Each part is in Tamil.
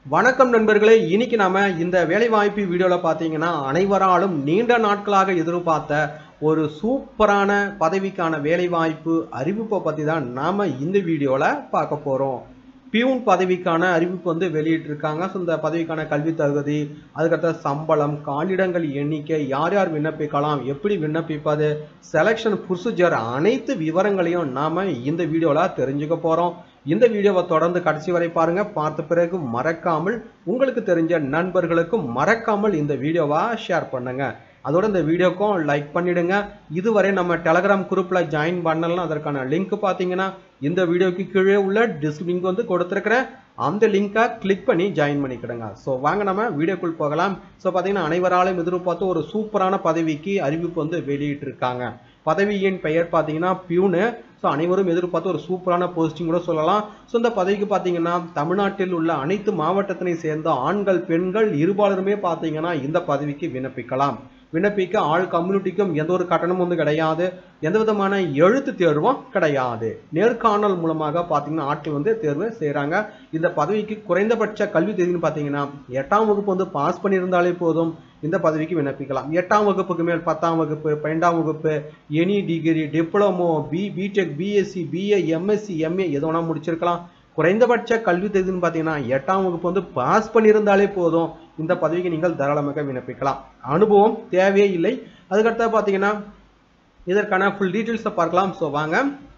வணக்கம் நண்பர்களே இன்னைக்கு நாம இந்த வேலைவாய்ப்பு வீடியோவில் பார்த்தீங்கன்னா அனைவராலும் நீண்ட நாட்களாக எதிர்பார்த்த ஒரு சூப்பரான பதவிக்கான வேலைவாய்ப்பு அறிவிப்பை பற்றி தான் நாம் இந்த வீடியோவில் பார்க்க போகிறோம் பியூன் பதவிக்கான அறிவிப்பு வந்து வெளியிட்டிருக்காங்க ஸோ இந்த பதவிக்கான கல்வி தகுதி அதுக்கடுத்த சம்பளம் காலிடங்கள் எண்ணிக்கை யார் யார் விண்ணப்பிக்கலாம் எப்படி விண்ணப்பிப்பது செலெக்ஷன் ப்ரொசீஜர் அனைத்து விவரங்களையும் நாம் இந்த வீடியோவில் தெரிஞ்சுக்க போகிறோம் இந்த வீடியோவை தொடர்ந்து கடைசி வரை பாருங்க பார்த்த பிறகு மறக்காமல் உங்களுக்கு தெரிஞ்ச நண்பர்களுக்கும் மறக்காமல் இந்த வீடியோவை ஷேர் பண்ணுங்க அதோட இந்த வீடியோக்கும் லைக் பண்ணிடுங்க இதுவரை நம்ம டெலகிராம் குரூப்பில் ஜாயின் பண்ணலாம் அதற்கான லிங்க் பார்த்தீங்கன்னா இந்த வீடியோக்கு கீழே உள்ள டிஸ் லிங்க் வந்து கொடுத்துருக்குறேன் அந்த லிங்கை கிளிக் பண்ணி ஜாயின் பண்ணிக்கிடுங்க ஸோ வாங்க நம்ம வீடியோக்குள் போகலாம் ஸோ பார்த்தீங்கன்னா அனைவராலும் எதிர்பார்த்து ஒரு சூப்பரான பதவிக்கு அறிவிப்பு வந்து வெளியிட்டிருக்காங்க பதவியின் பெயர் பார்த்தீங்கன்னா பியூனு ஸோ அனைவரும் எதிர்பார்த்து ஒரு சூப்பரான போஸ்டிங் கூட சொல்லலாம் ஸோ இந்த பதவிக்கு பார்த்தீங்கன்னா தமிழ்நாட்டில் உள்ள அனைத்து மாவட்டத்தினை சேர்ந்த ஆண்கள் பெண்கள் இருபாலருமே பார்த்தீங்கன்னா இந்த பதவிக்கு விண்ணப்பிக்கலாம் விண்ணப்பிக்க ஆள் கம்யூனிட்டிக்கும் எந்த ஒரு கட்டணமும் வந்து கிடையாது எந்த விதமான எழுத்து தேர்வும் கிடையாது நேர்காணல் மூலமாக பார்த்தீங்கன்னா ஆட்கள் வந்து தேர்வு செய்கிறாங்க இந்த பதவிக்கு குறைந்தபட்ச கல்வி தேதின்னு பார்த்தீங்கன்னா எட்டாம் வகுப்பு வந்து பாஸ் பண்ணியிருந்தாலே போதும் இந்த பதவிக்கு விண்ணப்பிக்கலாம் எட்டாம் வகுப்புக்கு மேல் பத்தாம் வகுப்பு பன்னெண்டாம் வகுப்பு any degree diploma B BTech BSc BA MSc MA எது வேணா முடிச்சிருக்கலாம் குறைந்தபட்ச கல்வி தேதின்னு பார்த்தீங்கன்னா எட்டாம் வகுப்பு வந்து பாஸ் பண்ணியிருந்தாலே போதும் இந்த பதவிக்கு நீங்கள் தாராளமாக விண்ணப்பிக்கலாம் அனுபவம் தேவையே இல்லை அதுக்கடுத்து பார்த்தீங்கன்னா இதற்கான ஃபுல் டீட்டெயில்ஸை பார்க்கலாம் ஸோ வாங்க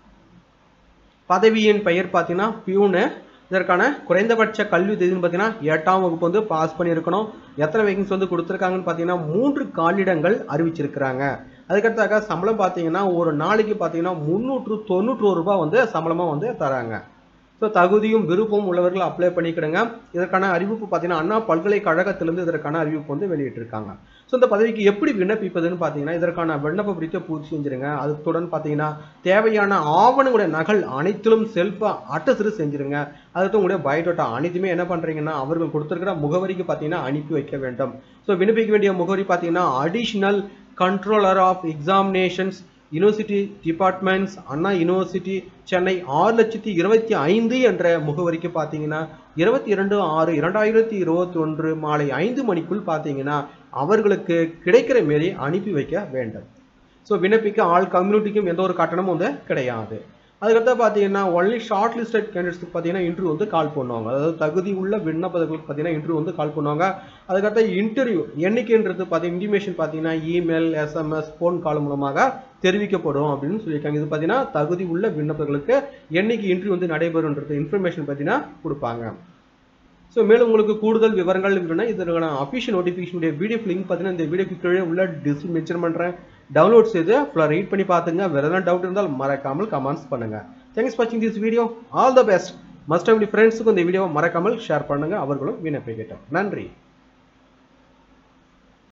பதவியின் பெயர் பார்த்தீங்கன்னா பியூனு இதற்கான குறைந்தபட்ச கல்வி தேதின்னு பார்த்தீங்கன்னா எட்டாம் வகுப்பு வந்து பாஸ் பண்ணியிருக்கணும் எத்தனை வேகன்ஸ் வந்து கொடுத்துருக்காங்கன்னு பார்த்தீங்கன்னா மூன்று காலிடங்கள் அறிவிச்சிருக்கிறாங்க அதுக்கடுத்தாக சம்பளம் பார்த்தீங்கன்னா ஒரு நாளைக்கு பார்த்தீங்கன்னா முந்நூற்று தொண்ணூற்று ரூபாய் வந்து சம்பளமாக வந்து தராங்க ஸோ தகுதியும் விருப்பமும் உள்ளவர்கள் அப்ளை பண்ணிக்கிடுங்க இதற்கான அறிவிப்பு பார்த்தீங்கன்னா அண்ணா பல்கலைக்கழகத்திலிருந்து இதற்கான அறிவிப்பு வந்து வெளியிட்டிருக்காங்க ஸோ இந்த பதவிக்கு எப்படி விண்ணப்பிப்பதுன்னு பார்த்தீங்கன்னா இதற்கான விண்ணப்ப பிடித்த பூர்த்தி செஞ்சிருங்க அதுடன் பார்த்தீங்கன்னா தேவையான ஆவணங்களுடைய நகல் அனைத்திலும் செல்ஃபாக அட்டஸ்டு செஞ்சிருங்க அதுக்கு உங்களுடைய பயோடேட்டா அனைத்துமே என்ன பண்ணுறீங்கன்னா அவர்கள் கொடுத்துருக்கிற முகவரிக்கு பார்த்தீங்கன்னா அனுப்பி வைக்க வேண்டும் ஸோ விண்ணப்பிக்க வேண்டிய முகவரி பார்த்தீங்கன்னா additional controller of examinations university departments Anna university Chennai ஆறு லட்சத்தி இருபத்தி ஐந்து என்ற முகவரிக்கு பார்த்தீங்கன்னா இருபத்தி இரண்டு ஆறு இரண்டாயிரத்தி இருபத்தி ஒன்று மாலை ஐந்து மணிக்குள் பார்த்தீங்கன்னா அவர்களுக்கு கிடைக்கிற மாரி அனுப்பி வைக்க வேண்டும் ஸோ விண்ணப்பிக்க ஆல் கம்யூனிட்டிக்கும் எந்த ஒரு கட்டணமும் வந்து கிடையாது அதுக்கடுத்து பார்த்தீங்கன்னா ஒன்லி ஷார்ட் லிஸ்டட் கேண்டிடேட்ஸ்க்கு பார்த்தீங்கன்னா இன்டர்வியூ வந்து கால் பண்ணுவாங்க அதாவது தகுதி உள்ள விண்ணப்பர்களுக்கு பார்த்தீங்கன்னா இன்டர்வியூ வந்து கால் பண்ணுவாங்க அதுக்கடுத்து இன்டர்வியூ எண்ணிக்கைன்றது பார்த்தீங்கன்னா இன்டிமேஷன் பார்த்தீங்கன்னா இமெயில் எஸ்எம்எஸ் ஃபோன் கால் மூலமாக தெரிவிக்கப்படும் அப்படின்னு சொல்லியிருக்காங்க இது பார்த்தீங்கன்னா தகுதி உள்ள விண்ணப்பர்களுக்கு என்னைக்கு இன்டர்வியூ வந்து நடைபெறுன்றது இன்ஃபர்மேஷன் பார்த்தீங்கன்னா கொடுப்பாங்க ஸோ மேலும் உங்களுக்கு கூடுதல் விவரங்கள் வேணும்னா இதற்கான அஃபிஷியல் நோட்டிஃபிகேஷனுடைய வீடியோ லிங்க் பார்த்தீங்கன்னா இந்த வீடியோக்கு கீழே உள்ள டிஸ் மென்ஷன் பண்ணுறேன் டவுன்லோட் செய்து ஃபுல்லாக ரீட் பண்ணி பார்த்துங்க வேறு எதனா டவுட் இருந்தால் மறக்காமல் கமெண்ட்ஸ் பண்ணுங்கள் தேங்க்ஸ் வாட்சிங் this video all the best must ஃப்ரெண்ட்ஸுக்கு இந்த வீடியோவை மறக்காமல் ஷேர் பண்ணுங்கள் அவர்களும் விண்ணப்பிக்கட்டும் நன்றி